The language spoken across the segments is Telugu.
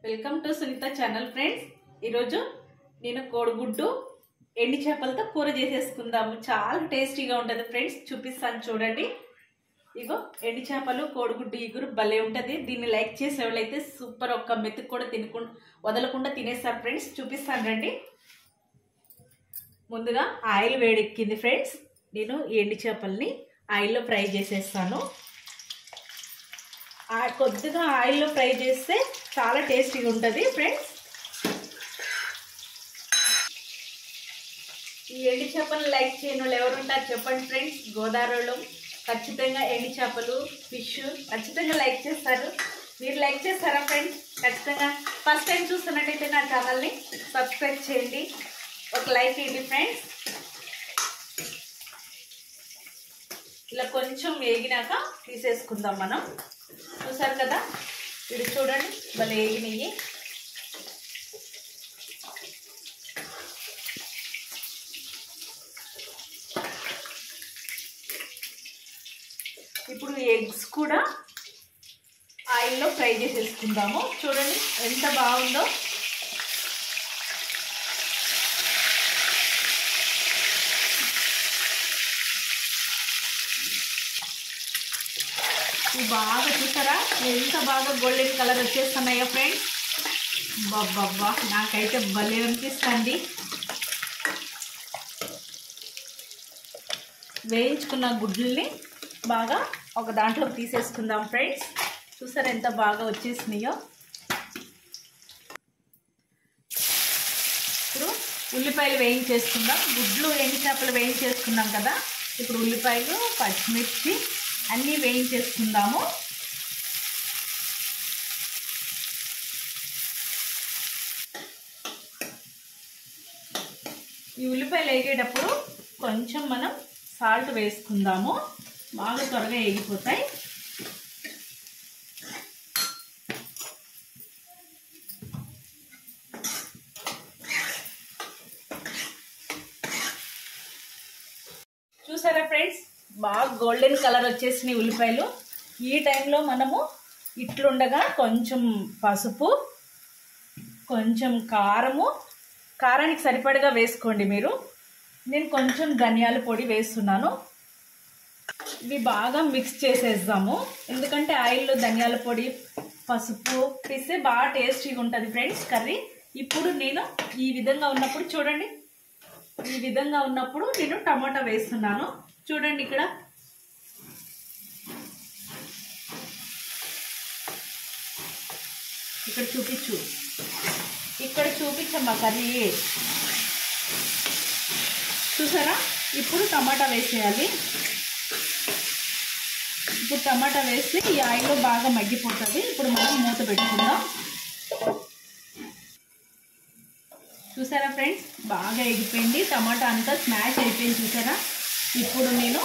welcome to Sunitha channel friends ఈరోజు నేను కోడిగుడ్డు ఎండి చేపలతో కూర చేసేసుకుందాము చాలా టేస్టీగా ఉంటుంది ఫ్రెండ్స్ చూపిస్తాను చూడండి ఇగో ఎండి చేపలు కోడిగుడ్డు ఇగురు భలే ఉంటుంది దీన్ని లైక్ చేసే వాళ్ళైతే సూపర్ ఒక్క మెతుకు కూడా తినకుండా వదలకుండా తినేస్తారు ఫ్రెండ్స్ చూపిస్తాను రండి ముందుగా ఆయిల్ వేడెక్కింది ఫ్రెండ్స్ నేను ఈ ఎండి చేపల్ని ఆయిల్లో ఫ్రై చేసేస్తాను ఆ- కొద్దిగా ఆయిల్లో ఫ్రై చేస్తే చాలా టేస్టీగా ఉంటుంది ఫ్రెండ్స్ ఈ ఎండి చేపలు లైక్ చేయని వాళ్ళు ఎవరు ఉంటారు చెప్పండి ఫ్రెండ్స్ గోదావరిలో ఖచ్చితంగా ఎండి చేపలు ఫిష్ ఖచ్చితంగా లైక్ చేస్తారు మీరు లైక్ చేస్తారా ఫ్రెండ్స్ ఖచ్చితంగా ఫస్ట్ టైం చూస్తున్నట్టయితే నా ఛానల్ని సబ్స్క్రైబ్ చేయండి ఒక లైక్ ఇవ్వండి ఫ్రెండ్స్ ఇలా కొంచెం వేగినాక తీసేసుకుందాం మనం చూసారు కదా ఇది చూడండి భలే వేగినాయి ఇప్పుడు ఎగ్స్ కూడా ఆయిల్లో ఫ్రై చేసేసుకుందాము చూడండి ఎంత బాగుందో ఇవి బాగా చూసారా ఎంత బాగా గోల్డెన్ కలర్ వచ్చేస్తున్నాయో ఫ్రెండ్స్ బాబ్బా నాకైతే భలే అనిపిస్తుంది వేయించుకున్న గుడ్లని బాగా ఒక దాంట్లోకి తీసేసుకుందాం ఫ్రెండ్స్ చూసారా ఎంత బాగా వచ్చేసినాయో ఇప్పుడు ఉల్లిపాయలు వేయించేసుకుందాం గుడ్లు ఎండి చేపలు వేయించేసుకున్నాం కదా ఇప్పుడు ఉల్లిపాయలు పచ్చిమిర్చి అన్నీ వేయించేసుకుందాము ఈ ఉల్లిపాయలు వేగేటప్పుడు కొంచెం మనం సాల్ట్ వేసుకుందాము బాగా త్వరగా వేగిపోతాయి చూసారా ఫ్రెండ్స్ బాగా గోల్డెన్ కలర్ వచ్చేసినాయి ఉల్లిపాయలు ఈ టైంలో మనము ఇట్లుండగా కొంచెం పసుపు కొంచెం కారము కారానికి సరిపడగా వేసుకోండి మీరు నేను కొంచెం ధనియాల పొడి వేస్తున్నాను ఇవి బాగా మిక్స్ చేసేద్దాము ఎందుకంటే ఆయిల్లో ధనియాల పొడి పసుపు వేస్తే బాగా టేస్టీగా ఉంటుంది ఫ్రెండ్స్ కర్రీ ఇప్పుడు నేను ఈ విధంగా ఉన్నప్పుడు చూడండి ఈ విధంగా ఉన్నప్పుడు నేను టమాటా వేస్తున్నాను చూడండి ఇక్కడ ఇక్కడ చూపించు ఇక్కడ చూపించమ్మా కర్రీ చూసారా ఇప్పుడు టమాటా వేసేయాలి ఇప్పుడు టమాటా వేసి ఈ ఆయిల్లో బాగా మగ్గిపోతుంది ఇప్పుడు మనం మూత పెట్టుకుందాం చూసారా ఫ్రెండ్స్ బాగా ఎగిపోయింది టమాటా అంతా స్మాష్ అయిపోయింది చూసారా ఇప్పుడు నేను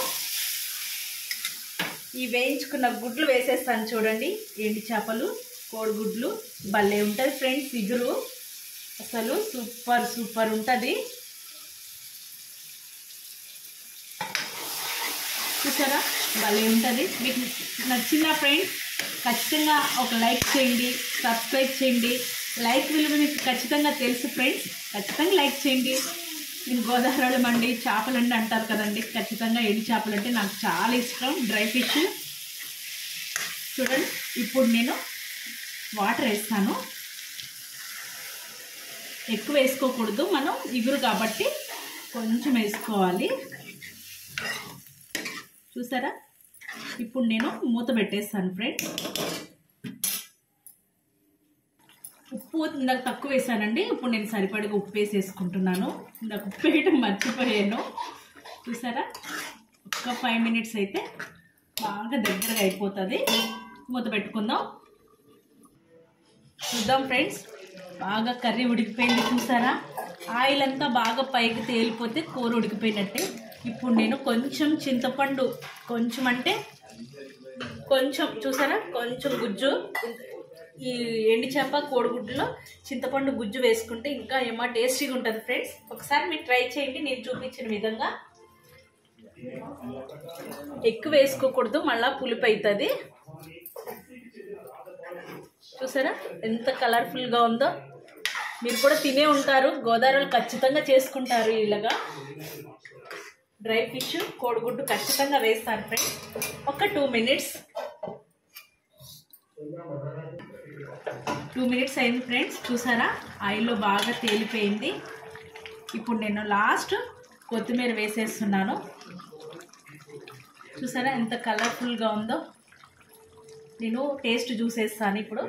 ఈ వేయించుకున్న గుడ్లు వేసేస్తాను చూడండి ఎండి చేపలు కోడిగుడ్లు భలే ఉంటుంది ఫ్రెండ్స్ ఇగురు అసలు సూపర్ సూపర్ ఉంటుంది చూసారా భలే ఉంటుంది మీకు నచ్చిన ఫ్రెండ్స్ ఖచ్చితంగా ఒక లైక్ చేయండి సబ్స్క్రైబ్ చేయండి లైక్ విలువ మీకు ఖచ్చితంగా తెలుసు ఫ్రెండ్స్ ఖచ్చితంగా లైక్ చేయండి నేను గోదావరి మండి చేపలండి అంటారు కదండి ఖచ్చితంగా ఎండి చేపలు అంటే నాకు చాలా ఇష్టం డ్రై ఫిష్ చూడండి ఇప్పుడు నేను వాటర్ వేస్తాను ఎక్కువ వేసుకోకూడదు మనం ఇగురు కాబట్టి కొంచెం వేసుకోవాలి చూసారా ఇప్పుడు నేను మూత పెట్టేస్తాను ఫ్రెండ్స్ ఉప్పు ఇందాక తక్కువ వేసానండి ఇప్పుడు నేను సరిపడగా ఉప్పు వేసేసుకుంటున్నాను ఇందాక ఉప్పు వేయడం మర్చిపోయాను చూసారా ఒక ఫైవ్ మినిట్స్ అయితే బాగా దగ్గరగా అయిపోతుంది మూత పెట్టుకుందాం చూద్దాం ఫ్రెండ్స్ బాగా కర్రీ ఉడికిపోయింది చూసారా ఆయిల్ అంతా బాగా పైకి తేలిపోతే కూర ఉడికిపోయినట్టే ఇప్పుడు నేను కొంచెం చింతపండు కొంచెం అంటే కొంచెం చూసారా కొంచెం గుజ్జు ఈ ఎండి చేప కోడిగుడ్డులో చింతపండు గుజ్జు వేసుకుంటే ఇంకా ఏమో టేస్టీగా ఉంటుంది ఫ్రెండ్స్ ఒకసారి మీరు ట్రై చేయండి నేను చూపించిన విధంగా ఎక్కువ వేసుకోకూడదు మళ్ళా పులుపు అవుతుంది చూసారా ఎంత కలర్ఫుల్గా ఉందో మీరు కూడా తినే ఉంటారు గోదావరిలో ఖచ్చితంగా చేసుకుంటారు ఇలాగా డ్రై ఫిష్ కోడిగుడ్డు ఖచ్చితంగా వేస్తాను ఫ్రెండ్స్ ఒక టూ మినిట్స్ టూ మినిట్స్ అయింది ఫ్రెండ్స్ చూసారా ఆయిల్లో బాగా తేలిపోయింది ఇప్పుడు నేను లాస్ట్ కొత్తిమీర వేసేస్తున్నాను చూసారా ఎంత కలర్ఫుల్గా ఉందో నేను టేస్ట్ చూసేస్తాను ఇప్పుడు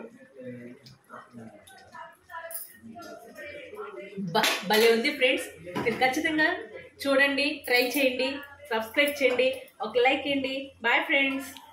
బ- భలే ఉంది ఫ్రెండ్స్ మీరు ఖచ్చితంగా చూడండి ట్రై చేయండి సబ్స్క్రైబ్ చేయండి ఒక లైక్ ఇవ్వండి బాయ్ ఫ్రెండ్స్